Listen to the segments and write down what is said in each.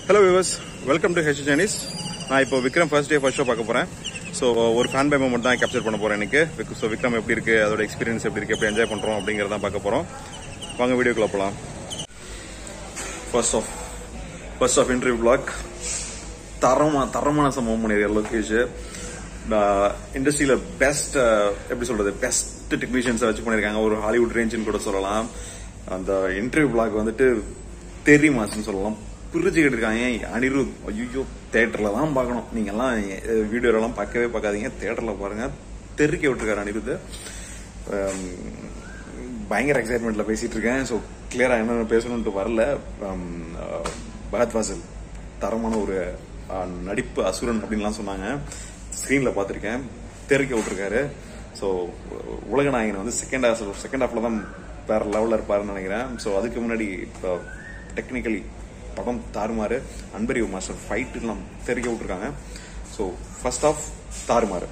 hello viewers welcome to ஹெச் ஜெனிஸ் நான் இப்போ Vikram first day first show பார்க்க போகிறேன் ஸோ ஒரு ஃபேன் பை மூமெண்ட் தான் கேப்சர் பண்ண போகிறேன் எனக்கு ஸோ விக்ரம் எப்படி இருக்கு அதோட எக்ஸ்பீரியன்ஸ் எப்படி இருக்கு எப்படி என்ஜாய் பண்ணுறோம் அப்படிங்கிறத பார்க்க போகிறோம் வாங்க வீடியோக்குள்ள போகலாம் first of first of interview blog தரமான தரமான சம்பவம் பண்ணியிருக்காரு லோகேஷ் இண்டஸ்ட்ரியில பெஸ்ட் எப்படி சொல்றது பெஸ்ட் டெக்னீஷியன்ஸை வச்சு பண்ணியிருக்காங்க ஒரு ஹாலிவுட் ரேஞ்சுன்னு கூட சொல்லலாம் அந்த இன்டர்வியூ பிளாக் வந்துட்டு தெரி மாசுன்னு சொல்லலாம் பிரிச்சுக்கிட்டு இருக்காங்க அனிருத் ஐயோ தேட்டர்ல தான் பார்க்கணும் நீங்க எல்லாம் வீடியோலாம் பார்க்கவே பார்க்காதீங்க தேட்டர்ல பாருங்க தெருக்கி விட்டுருக்காரு அனிருத் அம், பயங்கர எக்ஸைட்மெண்ட்ல பேசிட்டு இருக்கேன் ஸோ கிளியரா என்ன பேசணும்ட்டு வரல அம், அஹ், பகத் வாசல் தரமான ஒரு அஹ், நடிப்பு அசுரன் அப்படின்லாம் சொன்னாங்க ஸ்க்ரீன்ல பார்த்துருக்கேன் தெருக்க விட்டுருக்காரு ஸோ உலக நாயகன் வந்து செகண்ட் ஹாஃப் செகண்ட் ஹாஃப்ல தான் வேற லெவலில் இருப்பாருன்னு நினைக்கிறேன் ஸோ அதுக்கு முன்னாடி டெக்னிக்கலி படம் தாறுமாறு அன்பறிவு மாஸ்டர் ஃபைட்டுலாம் தெருக்க விட்டுருக்காங்க ஸோ ஃபர்ஸ்ட் ஆஃப் தாறுமாறு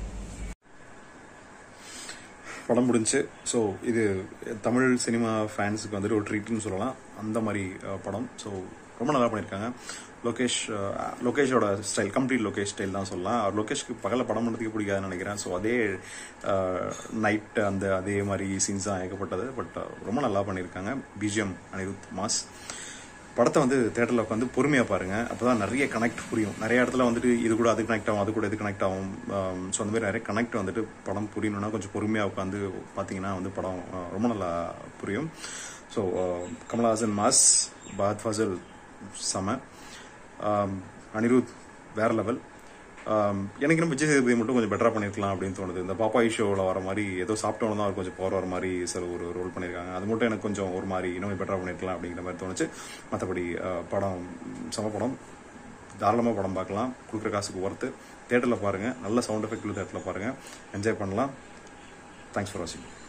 படம் முடிஞ்சு ஸோ இது தமிழ் சினிமா ஃபேன்ஸுக்கு வந்துட்டு ஒரு ட்ரீட்னு சொல்லலாம் அந்த மாதிரி அஹ், படம் ஸோ ரொம்ப நல்லா பண்ணியிருக்காங்க லோகேஷ் அஹ், லோகேஷோட ஸ்டைல் கம்ப்ளீட் லோகேஷ் ஸ்டைல் தான் சொல்லலாம் அவர் லோகேஷ்க்கு பகல படம் பண்ணுறதுக்கு பிடிக்காதுன்னு நினைக்கிறேன் ஸோ அதே நைட் அந்த அதே மாதிரி சீன்ஸ் தான் ஏகப்பட்டது பட் ரொம்ப நல்லா பண்ணியிருக்காங்க பிஜிஎம் அனிருத் மாஸ் படத்தை வந்து தேட்டரில் உட்காந்து பொறுமையாக பாருங்க அப்பதான் நிறைய கனெக்ட் புரியும் நிறைய இடத்துல வந்துட்டு இது கூட அது கனெக்ட் ஆகும் அது கூட இது கனெக்ட் ஆகும் ஸோ அந்த மாதிரி நிறைய கனெக்ட் வந்துட்டு படம் புரியணும்னா கொஞ்சம் பொறுமையாக உட்காந்து பார்த்தீங்கன்னா வந்து படம் அஹ், ரொம்ப நல்லா புரியும் ஸோ கமலஹாசன் மாஸ் பாத் ஃபசல் செம ஆம், அனிருத் வேற லெவல் எனக்கு நம்ம விஜய் சேதுபதி மட்டும் கொஞ்சம் பெட்டரா பண்ணிருக்கலாம் அப்படின்னு தோணுது இந்த பாப்பாய் ஷோவில் வர மாதிரி ஏதோ சாப்பிட்டவன தான் அவர் கொஞ்சம் போற வர மாதிரி சில ஒரு ரோல் பண்ணியிருக்காங்க அது மட்டும் எனக்கு கொஞ்சம் ஒரு மாதிரி இன்னும் பெட்டரா பண்ணிருக்கலாம் அப்படிங்கிற மாதிரி தோணுச்சு மற்றபடி படம் சம படம் தாராளமாக படம் பார்க்கலாம் கொடுக்குற காசுக்கு ஒர்த்து தேட்டரில் பாருங்க நல்ல சவுண்ட் எஃபெக்ட் தேட்டரில் பாருங்க என்ஜாய் பண்ணலாம் தேங்க்ஸ் ஃபார் வாட்சிங்